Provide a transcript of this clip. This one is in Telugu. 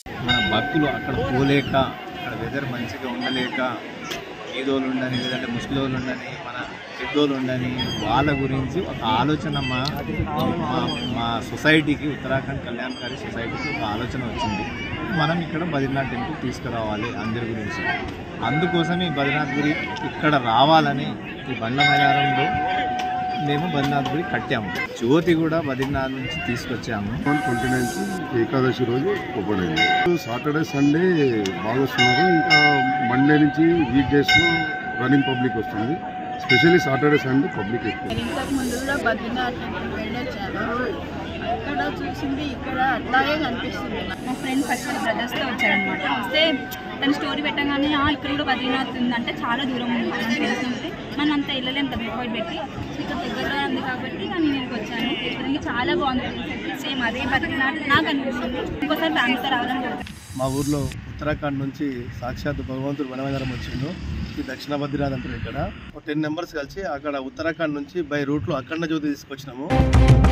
మన భక్తులు అక్కడ పోలేక అక్కడ వెదర్ మంచిగా ఉండలేక ఈదోళ్ళు ఉండని లేదంటే ముస్లింలు ఉండని మన పెద్దోళ్ళు ఉండని వాళ్ళ గురించి ఒక ఆలోచన మా మా- మా సొసైటీకి ఉత్తరాఖండ్ కళ్యాణకారి సొసైటీకి ఒక ఆలోచన వచ్చింది మనం ఇక్కడ బద్రీనాథ్ టెంపుల్ తీసుకురావాలి అందరి గురించి అందుకోసం ఈ బద్రీనాథ్ గురి ఇక్కడ రావాలని ఈ బండ్ల మైదానంలో మేము బద్రీనాథ్ గురి కట్టాము జ్యోతి కూడా బద్రీనాథ్ నుంచి తీసుకొచ్చాము ట్వంటీ నైన్త్ ఏకాదశి రోజు ఓపెన్ అయింది సాటర్డే సండే బాగా వస్తున్నారు ఇంకా మండే నుంచి వీక్ డేస్లో రన్నింగ్ పబ్లిక్ వస్తుంది స్పెషల్లీ సాటర్డే సండే పబ్లిక్ ఎక్కువ నేను ఇంతకు ముందు కూడా బద్రీనాథ్ టెంపుల్ వెళ్ళొచ్చాను అక్కడ చూసింది ఇక్కడ అట్లాగే కనిపిస్తుంది నాకు. మా ఫ్రెండ్ ఫస్ట్ వాళ్ళ బ్రదర్స్తో వచ్చారనమాట వస్తే తన స్టోరీ పెట్టగానే "ఆ, ఇక్కడ కూడా బద్రీనాథ్ ఉందంటే చాలా దూరం ఉంది మనం తెలుసుకుంటే మనం అంత వెళ్ళలేం కదా ఎఫర్ట్ పెట్టి ఇక్కడ దగ్గరలో ఉంది కాబట్టి నేను ఇక్కడికి వచ్చాను చూడడానికి చాలా బాగుంది సేమ్ అదే బద్రీనాథ్ నాకు అనిపిస్తుంది ఇంకోసారి ఫ్యామిలీతో రావాలని కోరుకుంటున్నాను. మా ఊర్లో ఉత్తరాఖండ్ నుంచి సాక్షాత్ భగవంతుడు వనవేంద్రం వచ్చిండు ఈ దక్షిణ బద్రీనాథ్ అంటారు ఇక్కడ ఒక టెన్ మెంబర్స్ కలిసి అక్కడ ఉత్తరాఖండ్ నుంచి బై రూట్లో అఖండ జ్యోతి తీసుకొచ్చినాము